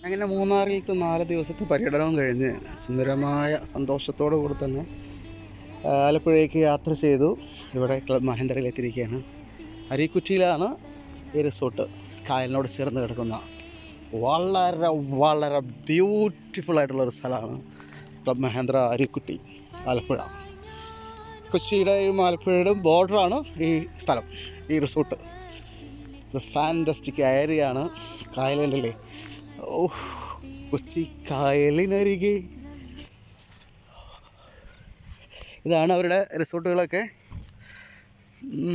അങ്ങനെ മൂന്നാറിലത്തെ നാല് ദിവസത്തെ പര്യടനം കഴിഞ്ഞ് സുന്ദരമായ സന്തോഷത്തോടു കൂടി തന്നെ ആ, ആലപ്പുഴയ്ക്ക് യാത്ര ചെയ്തു ഇവിടെ ക്ലബ് മഹേന്ദ്രയിൽ എത്തിയിരിക്കുകയാണ് അരീക്കുറ്റിയിലാണ് ഈ റിസോർട്ട് കായലിനോട് ചേർന്ന് കിടക്കുന്ന വളരെ വളരെ ബ്യൂട്ടിഫുൾ ആയിട്ടുള്ള ഒരു സ്ഥലമാണ് ക്ലബ് മഹേന്ദ്ര അരീക്കുറ്റി ആലപ്പുഴ കൊച്ചിയുടെയും ആലപ്പുഴയുടെയും ബോർഡറാണ് ഈ സ്ഥലം ഈ റിസോർട്ട് ഫാൻറ്റസ്റ്റിക് ഏരിയ ആണ് കായലിൻ്റെ ഓ കൊച്ചി കായലിനരികെ ഇതാണ് അവരുടെ റിസോർട്ടുകളൊക്കെ ഉം.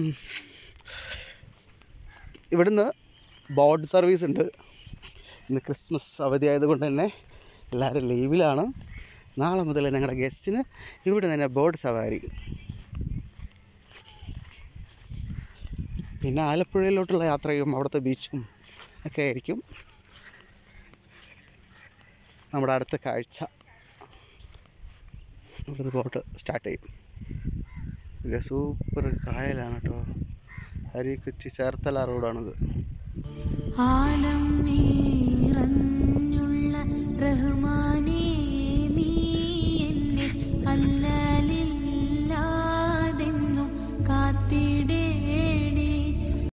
ഇവിടുന്ന് ബോട്ട് സർവീസ് ഉണ്ട് ഇന്ന് ക്രിസ്മസ് അവധി ആയതുകൊണ്ട് തന്നെ എല്ലാവരും ലീവിലാണ് നാളെ മുതൽ ഞങ്ങളുടെ ഗസ്റ്റിന് ഇവിടെ തന്നെ ബോട്ട് സവാരി പിന്നെ ആലപ്പുഴയിലോട്ടുള്ള യാത്രയും അവിടുത്തെ ബീച്ചും ഒക്കെ ആയിരിക്കും നമ്മുടെ അടുത്ത കാഴ്ച ഇവിടുന്ന് ബോട്ട് സ്റ്റാർട്ട് ചെയ്യും ഇത് സൂപ്പർ കായലാണ് കേട്ടോ അരിക്കൊച്ചി ചേർത്തല റോഡാണിത് ആലം നീറന്ന